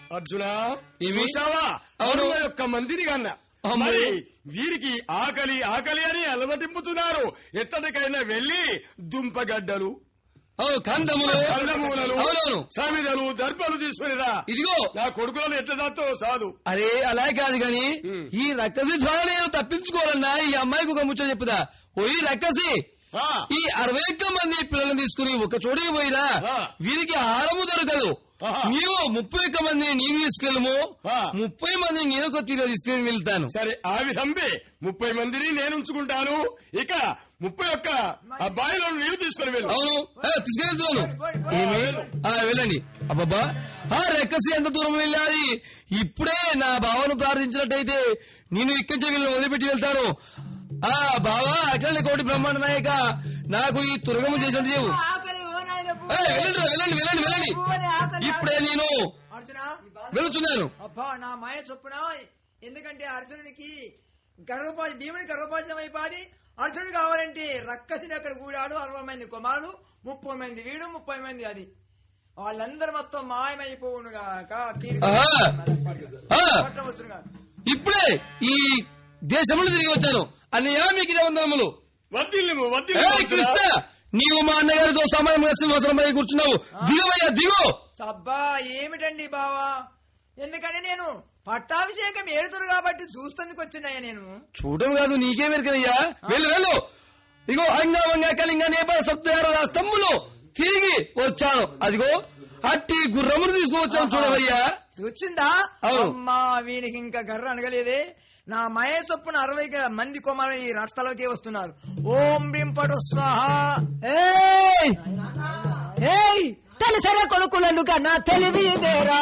అర్జున ఏమి? చూశావా అవును. అరుణ యొక్క మందిని కన్నా అమ్మో. మరి వీరికి ఆకలి ఆకలి అని అలవటింపుతున్నారు ఎత్తడికైనా వెళ్లి దుంపగడ్డలు అవును కందములు కందమూలలు అవునవును సమిదలు దర్భలు తీసుకునిరా ఇదిగో నా కొడుకులను ఎట్లా దాతో సాదు అరే అలా కాదు గాని ఉమ్. ఈ రక్కసి ద్వారా నేను తప్పించుకోవాలన్నా ఈ అమ్మాయికి ఒక ముచ్చట చెప్పుదా ఓయి రక్కసి ఆ, ఈ అరవై ఒక్క మంది పిల్లల్ని తీసుకుని ఒక చోటికి పోయినా ఆ. వీరికి ఆహారము దొరకదు ఆహా. నీవు ముప్పై ఒక్క మందిని నీవు తీసుకెళ్ళము ఆ. ముప్పై మందిని నేను ఒక తీరు తీసుకుని వెళ్తాను సరే ఆ విధంబే ముప్పై మందిని నేను ఉంచుకుంటాను ఇక ముప్పై ఒక్క అబ్బాయిలను నీవు తీసుకుని వెళ్ళు అవును ఆ, తీసుకెళ్తాను ఏమి ఆ, వెళ్ళండి అబ్బబ్బా ఆ రెక్కసి ఎంత దూరం వెళ్ళాలి ఇప్పుడే నా బావను ప్రార్థించినట్టయితే నేను ఇక్కడి నుంచి వీళ్ళని వదిలిపెట్టి వెళ్తాను ఆ బావా అఖిల కోటి బ్రహ్మాండ నాయక నాకు ఈ తురగము చేసినట్టు చెవు ఆకలి ఓ నాయన పో. ఏయ్, వెళ్ళండి రా, వెళ్ళండి వెళ్ళండి వెళ్ళండి పువ్వని ఆకలి ఇప్పుడే నేను అర్జున వెళుతున్నాను అబ్బా నా మాయ చొప్పున ఎందుకంటే అర్జునుడికి గర్భపాతి భీముని గర్భపాతం అయిపోయి అర్జునుడు కావాలంటే రక్కసిని అక్కడ కూడాడు అరవై మంది కుమారుడు ముప్పై మంది వీడు ముప్పై మంది అది వాళ్ళందరూ మొత్తం మాయమైపోవును గాక ఆహా. ఆ, పట్టవచ్చును గాక ఇప్పుడే ఈ దేశంలో తిరిగి వచ్చాను అన్నయ్య మీకు ఇదే వందనములు వద్దిల్లు ఏయ్, వద్దిల్లు కృష్ణ నీవు మా అన్నగారితో సమయం సింహాసనమై కూర్చున్నావు దిగవయ్యా దిగు సబ్బా ఏమిటండి బావా ఎందుకంటే నేను పట్టాభిషేకం ఏడుతురు కాబట్టి చూస్తందుకు వచ్చినాయా నేను చూడడం కాదు నీకే వెరకనయ్యా వెళ్ళు వెళ్ళు ఇగో అంగవంగ కలింగ నేపాల సప్తహార రాష్ట్రములు తిరిగి వచ్చాను అదిగో అట్టి గుర్రమును తీసుకువచ్చాను చూడవయ్యా వచ్చిందా అవును. అమ్మా వీనికి ఇంకా గర్ర అనగలేదే నా మయ చొప్పున అరవై మంది కుమారులు ఈ రాష్ట్రాలకే వస్తున్నారు ఓం బింపడు స్వాహ ఏయ్ ఏయ్ తెలిసరే కొడుకులను కన్నా తెలివిదేరా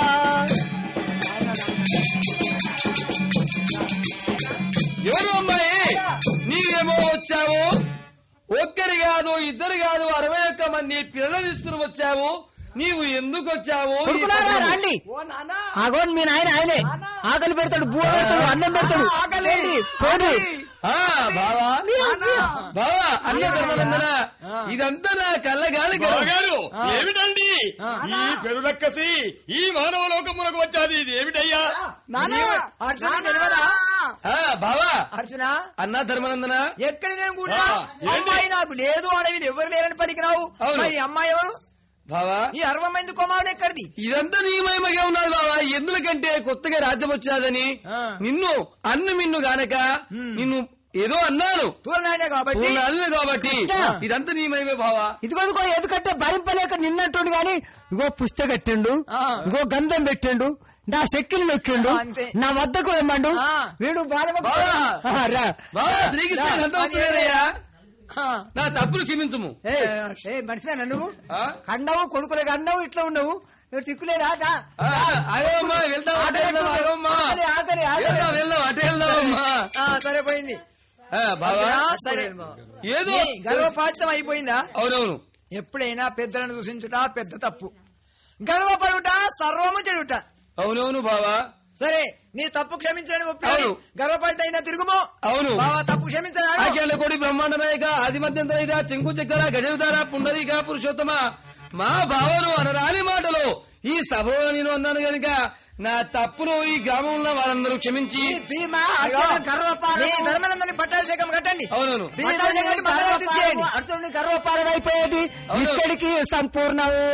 ఎవరు అమ్మాయి నీవేమో వచ్చావు ఒక్కరి కాదు ఇద్దరు కాదు అరవై ఒక్క మంది పిల్లలు తీసుకుని వచ్చావు నీవు ఎందుకు వచ్చావు నీ కొడుకులారా పక్కన- రండి ఓ నానా ఆగోన్ మీ నాయన ఆయనే ఆకలి పెడతాడు బువ్వ పెడతాడు అన్నం పెడతాడు రండి, పోండి. ఆ, బావా బావా అన్న ధర్మనందన ఇదంతా నా కళ్ళగాని బావగారు ఆ. ఏమిటండి ఆ. ఈ పెరులక్కసి ఈ మానవ లోకమునకు వచ్చాది ఇది ఏమిటయ్యా అర్జున తెలియదా బావా అర్జున అన్న ధర్మనందన ఎక్కడ నేను కూడా ఆ, ఏంటి? అమ్మాయి నాకు లేదు అడవిది ఎవరు లేరని పలికిరావు అవును. మరి అమ్మాయి ఎవరు బావా ఈ అరవై మంది కుమారుడు ఎక్కడిది ఇదంతా నీ మహిమగా ఉన్నది బావా ఎందుకంటే కొత్తగా రాజ్యం వచ్చాదని ఆ. నిన్ను అన్ను మిన్ను గానక నిన్ను ఏదో అన్నాను తూలనాయనే కాబట్టి నువ్వు అల్లు కాబట్టి ఇట్టా. ఇదంతా నీ మహిమే బావా ఇదిగో ఇదిగో ఎందుకంటే భరింపలేక నిన్నట్టుండు గాని ఇగో పుస్తక కట్టిండు ఆ. ఇగో గంధం పెట్టిండు నా చెక్కిలు నొక్కిండు ఆ, అంతే. నా వద్దకు ఏమండు ఆ. వీడు బాధ బావా. రా బావా శ్రీకృష్ణ రా. ఇదంతా వస్తున్నాడయ్యా. ఆ. నా తప్పులు క్షమించుము ఏయ్, ఏయ్, మనిషినా నువ్వు ఆ? కండవు కొడుకులకు అన్నావు ఇట్లా ఉండవు నువ్వు తిక్కులేదా దా. ఆ, అగవమ్మా వెళ్దాం అటే వెళ్దాం అగవమ్మా ఆకలి, ఆకలి, ఆకలి. వెళ్దాం వెళ్దాం అటే వెళ్దామమ్మా ఆ, సరే పోయింది ఆ, బావా ఆ, సరే ఏదో నీ గర్వపాతితం అయిపోయిందా అవునవును ఎప్పుడైనా పెద్దలను దూషించుట పెద్ద తప్పు గర్వపడుట సర్వము చెడుట అవునవును బావా సరే నీ తప్పు క్షమించని ఒప్పాను అవును. గర్వపడితే అయినా తిరుగుమో అవును బావా తప్పు క్షమించరా అఖిల కోడి బ్రహ్మాండ నాయక ఆది మధ్యంతరైక చెంకు చక్కెర గజవతార పుండరీక పురుషోత్తమ మా బావను అనరాని మాటలు ఈ సభలో నేను అన్నాను గనుక నా తప్పును ఈ గ్రామంలో వారందరూ క్షమించి భీమా అర్జునుడి గర్వపారం నీ ధర్మనందని పట్టాభిషేకం కట్టండి అవునవును పట్టాభిషేకానికి మంగళారతి చేయండి. అర్జునుడి గర్వపారం అయిపోయేది అవును. ఇక్కడికి సంపూర్ణ